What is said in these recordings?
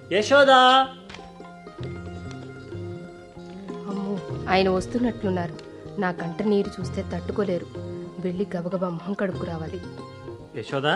యశోదా అమ్మో ఆయన వస్తున్నట్లున్నారు నా కంట నీరు చూస్తే తట్టుకోలేరు వెళ్ళి గబగబా మొహం కడుక్కు రావాలి యశోదా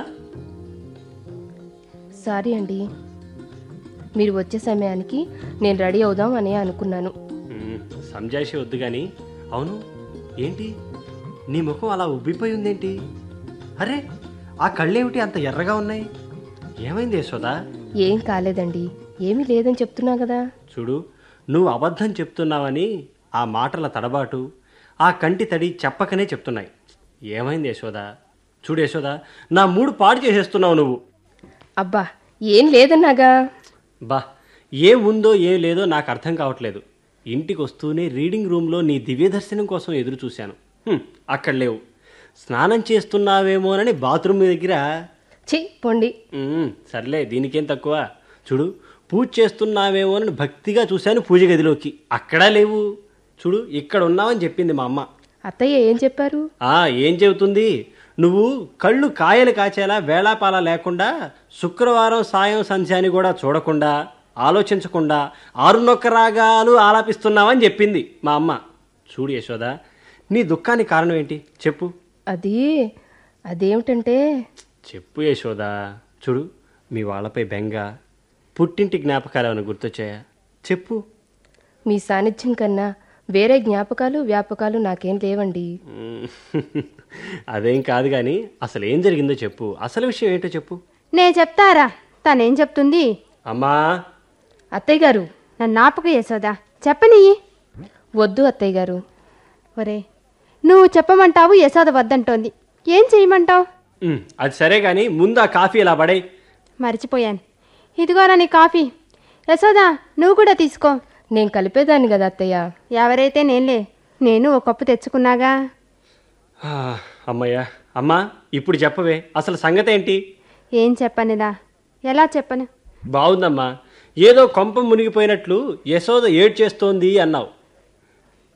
సారీ అండి మీరు వచ్చే సమయానికి నేను రెడీ అవుదాం అని అనుకున్నాను మ్మ్, సంజాయిషి వద్దు కానీ అవును ఏంటి నీ ముఖం అలా ఉబ్బిపోయి ఉందేంటి అరే ఆ కళ్ళేమిటి అంత ఎర్రగా ఉన్నాయి ఏమైంది యశోదా ఏం కాలేదండి ఏమీ లేదని చెప్తున్నా కదా చూడు నువ్వు అబద్ధం చెప్తున్నావని ఆ మాటల తడబాటు ఆ కంటి తడి చెప్పకనే చెప్తున్నాయి ఏమైంది యశోదా చూడు యశోదా నా మూడు పాడు చేసేస్తున్నావు నువ్వు అబ్బా ఏం లేదన్నాగా బా ఏం ఉందో ఏం లేదో నాకు అర్థం కావట్లేదు ఇంటికి వస్తూనే రీడింగ్ రూమ్లో నీ దివ్య దర్శనం కోసం ఎదురు చూశాను హ్మ్, అక్కడ లేవు స్నానం చేస్తున్నావేమోనని బాత్రూమ్ దగ్గర ఛీ పొండి మ్మ్, సర్లే దీనికేం తక్కువ చూడు పూజ చేస్తున్నావేమోనని భక్తిగా చూశాను పూజ గదిలోకి అక్కడా లేవు చూడు ఇక్కడ ఉన్నావని చెప్పింది మా అమ్మ అత్తయ్య ఏం చెప్పారు ఆ ఏం చెబుతుంది నువ్వు కళ్ళు కాయలు కాచేలా వేళాపాల లేకుండా శుక్రవారం సాయం సంధ్యాని కూడా చూడకుండా ఆలోచించకుండా ఆరునొక్క రాగాలు ఆలాపిస్తున్నావని చెప్పింది మా అమ్మ చూడు యశోద నీ దుఃఖానికి కారణం ఏంటి చెప్పు అది అదేమిటంటే చెప్పు యశోద చూడు మీ వాళ్ళపై బెంగ పుట్టింటి జ్ఞాపకాలు ఏమైనా గుర్తొచ్చాయా చెప్పు మీ సాన్నిధ్యం కన్నా వేరే జ్ఞాపకాలు వ్యాపకాలు నాకేం లేవండి మ్మ్. అదేం కాదు కానీ అసలు ఏం జరిగిందో చెప్పు అసలు విషయం ఏంటో చెప్పు నే చెప్తారా తనేం చెప్తుంది అమ్మా అత్తయ్య గారు నన్ను ఆపక యశోదా చెప్పని వద్దు అత్తయ్య గారు ఒరే నువ్వు చెప్పమంటావు యశోద వద్దంటోంది ఏం చేయమంటావు ఉమ్, అది సరే కానీ ముందు ఆ కాఫీ ఇలా పడే మర్చిపోయాను ఇదిగోరా నీ కాఫీ యశోదా నువ్వు కూడా తీసుకో నేను కలిపేదాన్ని కదా అత్తయ్య ఎవరైతే నేనులే నేను ఒక కప్పు తెచ్చుకున్నాగా అమ్మయ్యా అమ్మా ఇప్పుడు చెప్పవే అసలు సంగతి ఏంటి ఏం చెప్పనిలా ఎలా చెప్పను బాగుందమ్మా ఏదో కొంప మునిగిపోయినట్లు యశోద ఏడ్ చేస్తోంది అన్నావు